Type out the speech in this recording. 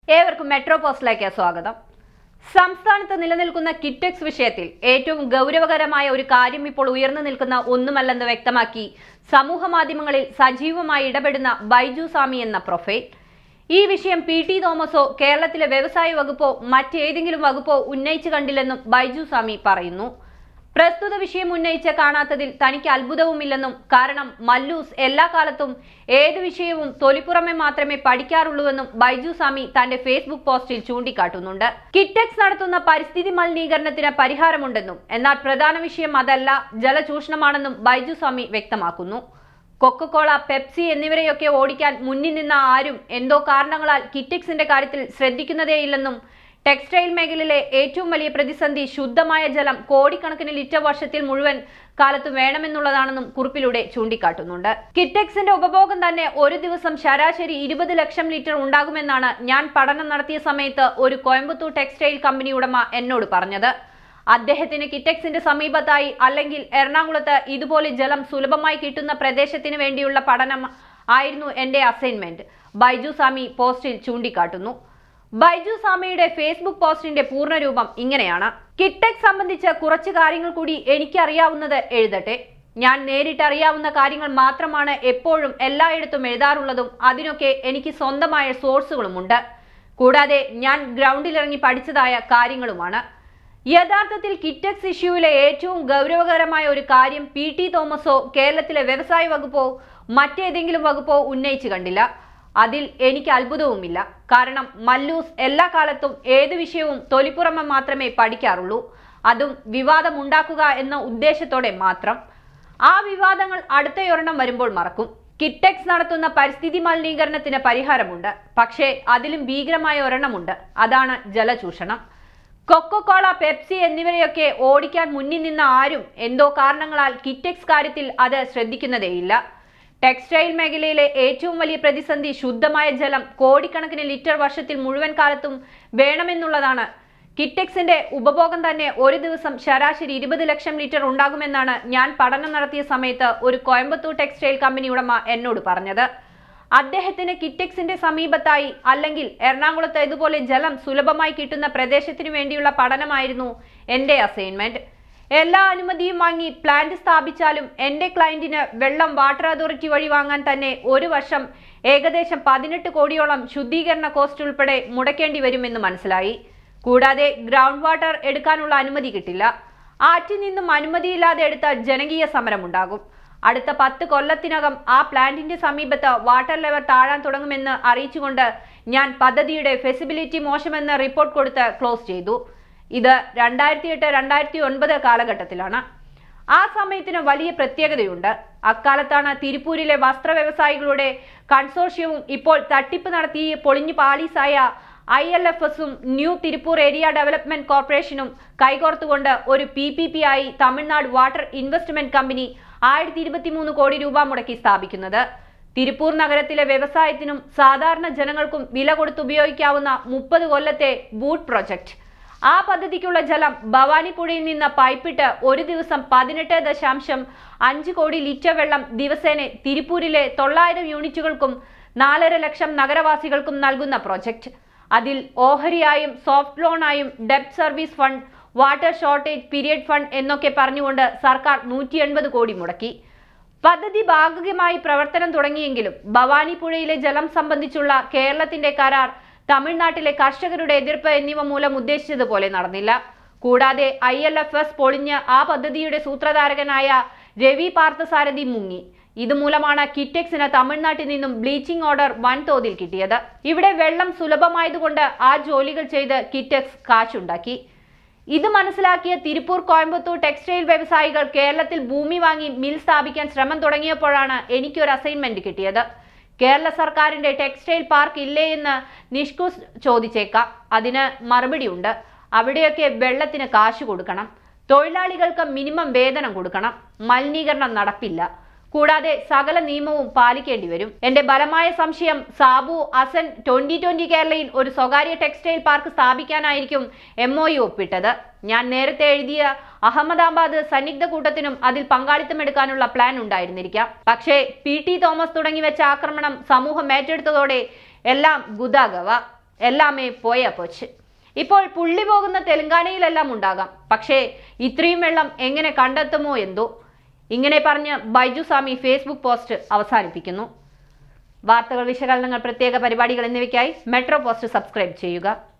ഏവർക്കും മെട്രോ പോസ്റ്റിലേക്ക് സ്വാഗതം സംസ്ഥാനത്ത് നിലനിൽക്കുന്ന കിറ്റെക്സ് വിഷയത്തിൽ ഏറ്റവും ഗൗരവകരമായ ഒരു കാര്യം ഇപ്പോൾ ഉയർന്നു നിൽക്കുന്ന ഒന്നുമല്ലെന്ന് വ്യക്തമാക്കി സമൂഹ മാധ്യമങ്ങളിൽ സജീവമായി ഇടപെടുന്ന ബൈജു സ്വാമി എന്ന പ്രൊഫൈൽ ഈ വിഷയം പി ടി തോമസോ കേരളത്തിലെ വ്യവസായ വകുപ്പോ മറ്റേതെങ്കിലും വകുപ്പോ ഉന്നയിച്ചു കണ്ടില്ലെന്നും ബൈജു സ്വാമി പറയുന്നു പ്രസ്തുത വിഷയം ഉന്നയിച്ച് കാണാത്തതിൽ തനിക്ക് അത്ഭുതവുമില്ലെന്നും കാരണം മല്ലൂസ് എല്ലാ കാലത്തും ഏത് വിഷയവും തൊലിപ്പുറമെ മാത്രമേ പഠിക്കാറുള്ളൂവെന്നും ബൈജു സ്വാമി തന്റെ ഫേസ്ബുക്ക് പോസ്റ്റിൽ ചൂണ്ടിക്കാട്ടുന്നുണ്ട് കിറ്റെക്സ് നടത്തുന്ന പരിസ്ഥിതി മലിനീകരണത്തിന് പരിഹാരമുണ്ടെന്നും എന്നാൽ പ്രധാന വിഷയം അതല്ല ജലചൂഷണമാണെന്നും ബൈജു സ്വാമി വ്യക്തമാക്കുന്നു കൊക്കക്കോള പെപ്സി എന്നിവരെയൊക്കെ ഓടിക്കാൻ മുന്നിൽ നിന്ന ആരും എന്തോ കാരണങ്ങളാൽ കിറ്റെക്സിന്റെ കാര്യത്തിൽ ശ്രദ്ധിക്കുന്നതേയില്ലെന്നും ടെക്സ്റ്റൈൽ മേഖലയിലെ ഏറ്റവും വലിയ പ്രതിസന്ധി ശുദ്ധമായ ജലം കോടിക്കണക്കിന് ലിറ്റർ വർഷത്തിൽ മുഴുവൻ കാലത്ത് വേണമെന്നുള്ളതാണെന്നും കുറിപ്പിലൂടെ ചൂണ്ടിക്കാട്ടുന്നുണ്ട് കിറ്റെക്സിന്റെ ഉപഭോഗം തന്നെ ഒരു ദിവസം ശരാശരി ഇരുപത് ലക്ഷം ലിറ്റർ ഉണ്ടാകുമെന്നാണ് ഞാൻ പഠനം നടത്തിയ സമയത്ത് ഒരു കോയമ്പത്തൂർ ടെക്സ്റ്റൈൽ കമ്പനി ഉടമ എന്നോട് പറഞ്ഞത് അദ്ദേഹത്തിന് കിറ്റെക്സിന്റെ സമീപത്തായി അല്ലെങ്കിൽ എറണാകുളത്ത് ഇതുപോലെ ജലം സുലഭമായി കിട്ടുന്ന പ്രദേശത്തിന് വേണ്ടിയുള്ള പഠനം ആയിരുന്നു എന്റെ അസൈൻമെന്റ് ബൈജു സ്വാമി പോസ്റ്റിൽ ചൂണ്ടിക്കാട്ടുന്നു ബൈജു സ്വാമിയുടെ ഫേസ്ബുക്ക് പോസ്റ്റിന്റെ പൂർണ്ണരൂപം ഇങ്ങനെയാണ് കിറ്റെക്സ് സംബന്ധിച്ച് കുറച്ച് കാര്യങ്ങൾ കൂടി എനിക്കറിയാവുന്നത് എഴുതട്ടെ ഞാൻ നേരിട്ടറിയാവുന്ന കാര്യങ്ങൾ മാത്രമാണ് എപ്പോഴും എല്ലായിടത്തും എഴുതാറുള്ളതും അതിനൊക്കെ എനിക്ക് സ്വന്തമായ സോഴ്സുകളുമുണ്ട് കൂടാതെ ഞാൻ ഗ്രൗണ്ടിലിറങ്ങി പഠിച്ചതായ കാര്യങ്ങളുമാണ് യഥാർത്ഥത്തിൽ കിറ്റക്സ് ഇഷ്യൂവിലെ ഏറ്റവും ഗൗരവകരമായ ഒരു കാര്യം പി ടി തോമസോ കേരളത്തിലെ വ്യവസായ വകുപ്പോ മറ്റേതെങ്കിലും വകുപ്പോ ഉന്നയിച്ചു കണ്ടില്ല അതിൽ എനിക്ക് അത്ഭുതവുമില്ല കാരണം മല്ലൂസ് എല്ലാ കാലത്തും ഏത് വിഷയവും തൊലിപ്പുറമെ മാത്രമേ പഠിക്കാറുള്ളൂ അതും വിവാദമുണ്ടാക്കുക എന്ന ഉദ്ദേശത്തോടെ മാത്രം ആ വിവാദങ്ങൾ അടുത്തയൊരെണ്ണം വരുമ്പോൾ മറക്കും കിറ്റെക്സ് നടത്തുന്ന പരിസ്ഥിതി മലിനീകരണത്തിന് പരിഹാരമുണ്ട് പക്ഷേ അതിലും ഭീകരമായ ഒരെണ്ണമുണ്ട് അതാണ് ജലചൂഷണം കൊക്കോകോള പെപ്സി എന്നിവരെയൊക്കെ ഓടിക്കാൻ മുന്നിൽ നിന്ന ആരും എന്തോ കാരണങ്ങളാൽ കിറ്റെക്സ് കാര്യത്തിൽ അത് ശ്രദ്ധിക്കുന്നതേയില്ല ടെക്സ്റ്റൈൽ മേഖലയിലെ ഏറ്റവും വലിയ പ്രതിസന്ധി ശുദ്ധമായ ജലം കോടിക്കണക്കിന് ലിറ്റർ വർഷത്തിൽ മുഴുവൻ കാലത്തും വേണമെന്നുള്ളതാണ് കിറ്റെക്സിന്റെ ഉപഭോഗം തന്നെ ഒരു ദിവസം ശരാശരി ഇരുപത് ലക്ഷം ലിറ്റർ ഉണ്ടാകുമെന്നാണ് ഞാൻ പഠനം നടത്തിയ സമയത്ത് ഒരു കോയമ്പത്തൂർ ടെക്സ്റ്റൈൽ കമ്പനി ഉടമ എന്നോട് പറഞ്ഞത് അദ്ദേഹത്തിന് കിറ്റെക്സിന്റെ സമീപത്തായി അല്ലെങ്കിൽ എറണാകുളത്ത് ഇതുപോലെ ജലം സുലഭമായി കിട്ടുന്ന പ്രദേശത്തിനു വേണ്ടിയുള്ള പഠനമായിരുന്നു എന്റെ അസൈൻമെന്റ് എല്ലാ അനുമതിയും വാങ്ങി പ്ലാന്റ് സ്ഥാപിച്ചാലും എന്റെ ക്ലയന്റിന് വെള്ളം വാട്ടർ അതോറിറ്റി വഴി വാങ്ങാൻ തന്നെ ഒരു വർഷം ഏകദേശം പതിനെട്ട് കോടിയോളം ശുദ്ധീകരണ കോസ്റ്റ് ഉൾപ്പെടെ മുടക്കേണ്ടി വരുമെന്ന് മനസ്സിലായി കൂടാതെ ഗ്രൗണ്ട് വാട്ടർ എടുക്കാനുള്ള അനുമതി കിട്ടില്ല ആറ്റിൽ നിന്നും അനുമതിയില്ലാതെ എടുത്ത ജനകീയ സമരമുണ്ടാകും അടുത്ത പത്ത് കൊല്ലത്തിനകം ആ പ്ലാന്റിന്റെ സമീപത്ത് വാട്ടർ ലെവൽ താഴാൻ തുടങ്ങുമെന്ന് അറിയിച്ചുകൊണ്ട് ഞാൻ പദ്ധതിയുടെ ഫെസിബിലിറ്റി മോശമെന്ന് റിപ്പോർട്ട് കൊടുത്ത് ക്ലോസ് ചെയ്തു ഇത് രണ്ടായിരത്തി എട്ട് രണ്ടായിരത്തി ഒൻപത് കാലഘട്ടത്തിലാണ് ആ സമയത്തിന് വലിയ പ്രത്യേകതയുണ്ട് അക്കാലത്താണ് തിരുപ്പൂരിലെ വസ്ത്ര വ്യവസായികളുടെ കൺസോർഷ്യവും ഇപ്പോൾ തട്ടിപ്പ് നടത്തി പൊളിഞ്ഞു പാളീസായ ഐ എൽ എഫ് എസും ന്യൂ തിരുപ്പൂർ ഏരിയ ഡെവലപ്മെന്റ് കോർപ്പറേഷനും കൈകോർത്തുകൊണ്ട് ഒരു പി പി പി ആയി തമിഴ്നാട് വാട്ടർ ഇൻവെസ്റ്റ്മെന്റ് കമ്പനി ആയിരത്തി ഇരുപത്തി മൂന്ന് കോടി രൂപ മുടക്കി സ്ഥാപിക്കുന്നത് തിരുപ്പൂർ നഗരത്തിലെ വ്യവസായത്തിനും സാധാരണ ജനങ്ങൾക്കും വില കൊടുത്തുപയോഗിക്കാവുന്ന മുപ്പത് കൊല്ലത്തെ ബൂട്ട് പ്രൊജക്ട് ആ പദ്ധതിക്കുള്ള ജലം ഭവാനിപ്പുഴയിൽ നിന്ന് പൈപ്പിട്ട് ഒരു ദിവസം പതിനെട്ട് ദശാംശം അഞ്ച് കോടി ലിറ്റർ വെള്ളം ദിവസേന തിരുപ്പൂരിലെ തൊള്ളായിരം യൂണിറ്റുകൾക്കും നാലര ലക്ഷം നഗരവാസികൾക്കും നൽകുന്ന പ്രൊജക്ട് അതിൽ ഓഹരിയായും സോഫ്റ്റ് ലോണായും ഡെപ്റ്റ് service fund water shortage period fund എന്നൊക്കെ പറഞ്ഞുകൊണ്ട് സർക്കാർ നൂറ്റി എൺപത് കോടി മുടക്കി പദ്ധതി ഭാഗികമായി പ്രവർത്തനം തുടങ്ങിയെങ്കിലും ഭവാനിപ്പുഴയിലെ ജലം സംബന്ധിച്ചുള്ള കേരളത്തിന്റെ കരാർ തമിഴ്നാട്ടിലെ കർഷകരുടെ എതിർപ്പ് എന്നിവ മൂലം ഉദ്ദേശിച്ചതുപോലെ നടന്നില്ല കൂടാതെ ഐ എൽ എഫ് എസ് പൊളിഞ്ഞ് ആ പദ്ധതിയുടെ സൂത്രധാരകനായ രവി പാർത്ഥസാരഥി മുങ്ങി ഇതുമൂലമാണ് കിറ്റെക്സിന് തമിഴ്നാട്ടിൽ നിന്നും ബ്ലീച്ചിംഗ് ഓർഡർ വൻതോതിൽ കിട്ടിയത് ഇവിടെ വെള്ളം സുലഭമായതുകൊണ്ട് ആ ജോലികൾ ചെയ്ത് കിറ്റെക്സ് കാശുണ്ടാക്കി ഇത് മനസ്സിലാക്കിയ തിരുപ്പൂർ കോയമ്പത്തൂർ ടെക്സ്റ്റൈൽ വ്യവസായികൾ കേരളത്തിൽ ഭൂമി വാങ്ങി മിൽ സ്ഥാപിക്കാൻ ശ്രമം തുടങ്ങിയപ്പോഴാണ് എനിക്കൊരു അസൈൻമെന്റ് കിട്ടിയത് കേരള സർക്കാരിന്റെ ടെക്സ്റ്റൈൽ പാർക്ക് ഇല്ലേ എന്ന് നിഷ്കൂസ് ചോദിച്ചേക്കാം അതിന് മറുപടിയുണ്ട് അവിടെയൊക്കെ വെള്ളത്തിന് കാശ് കൊടുക്കണം തൊഴിലാളികൾക്ക് മിനിമം വേതനം കൊടുക്കണം മലിനീകരണം നടപ്പില്ല കൂടാതെ സകല നിയമവും പാലിക്കേണ്ടി വരും എന്റെ ബലമായ സംശയം സാബു അസൻ ട്വന്റി ട്വന്റി കേരളയിൽ ഒരു സ്വകാര്യ ടെക്സ്റ്റൈൽ പാർക്ക് സ്ഥാപിക്കാനായിരിക്കും എം ഒ യു ഒപ്പിട്ടത് ഞാൻ നേരത്തെ എഴുതിയ അഹമ്മദാബാദ് സന്നിഗ്ധ കൂട്ടത്തിനും അതിൽ പങ്കാളിത്തമെടുക്കാനുള്ള പ്ലാൻ ഉണ്ടായിരുന്നിരിക്കാം പക്ഷേ പി ടി തോമസ് തുടങ്ങി വെച്ച ആക്രമണം സമൂഹം ഏറ്റെടുത്തതോടെ എല്ലാം ഗുദാഗവ എല്ലാമേ പോയാ പോച്ച് ഇപ്പോൾ പുള്ളി പോകുന്ന തെലങ്കാനയിലെല്ലാം ഉണ്ടാകാം പക്ഷേ ഇത്രയും വെള്ളം എങ്ങനെ കണ്ടെത്തുമോ എന്തോ ഇങ്ങനെ പറഞ്ഞ് ബൈജു സ്വാമി ഫേസ്ബുക്ക് പോസ്റ്റ് അവസാനിപ്പിക്കുന്നു വാർത്തകൾ വിശകലനങ്ങൾ പ്രത്യേക പരിപാടികൾ എന്നിവയ്ക്കായി മെട്രോ പോസ്റ്റ് സബ്സ്ക്രൈബ് ചെയ്യുക